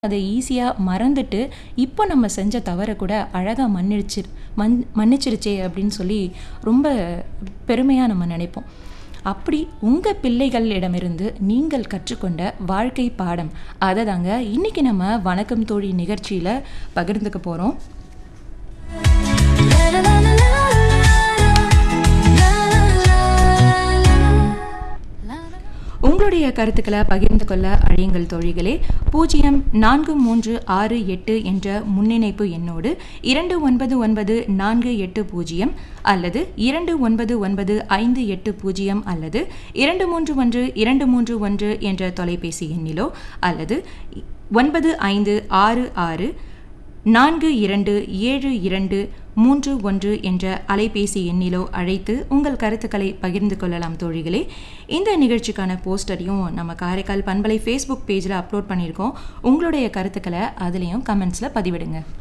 அதை ஈஸியாக மறந்துட்டு இப்போ நம்ம செஞ்ச தவறை கூட அழகாக மன்னிச்சு மன் மன்னிச்சிருச்சே அப்படின்னு சொல்லி ரொம்ப பெருமையாக நம்ம நினைப்போம் அப்படி உங்கள் பிள்ளைகளிடமிருந்து நீங்கள் கற்றுக்கொண்ட வாழ்க்கை பாடம் அதை தாங்க இன்றைக்கி நம்ம வணக்கம் தோழி நிகழ்ச்சியில் பகிர்ந்துக்க போகிறோம் உங்களுடைய கருத்துக்களை பகிர்ந்து கொள்ள அழையுங்கள் தோழிகளே பூஜ்ஜியம் நான்கு மூன்று ஆறு எட்டு என்ற முன்னிணைப்பு எண்ணோடு இரண்டு ஒன்பது ஒன்பது நான்கு எட்டு பூஜ்ஜியம் அல்லது இரண்டு ஒன்பது ஒன்பது ஐந்து எட்டு பூஜ்ஜியம் அல்லது இரண்டு மூன்று ஒன்று இரண்டு மூன்று ஒன்று என்ற தொலைபேசி எண்ணிலோ அல்லது ஒன்பது ஐந்து ஆறு ஆறு நான்கு இரண்டு ஏழு இரண்டு மூன்று ஒன்று என்ற அலைபேசி எண்ணிலோ அழைத்து உங்கள் கருத்துக்களை பகிர்ந்து கொள்ளலாம் தோழிகளே இந்த நிகழ்ச்சிக்கான போஸ்டரையும் நம்ம காரைக்கால் பண்பலை ஃபேஸ்புக் பேஜில் அப்லோட் பண்ணியிருக்கோம் உங்களுடைய கருத்துக்களை அதுலேயும் கமெண்ட்ஸில் பதிவிடுங்க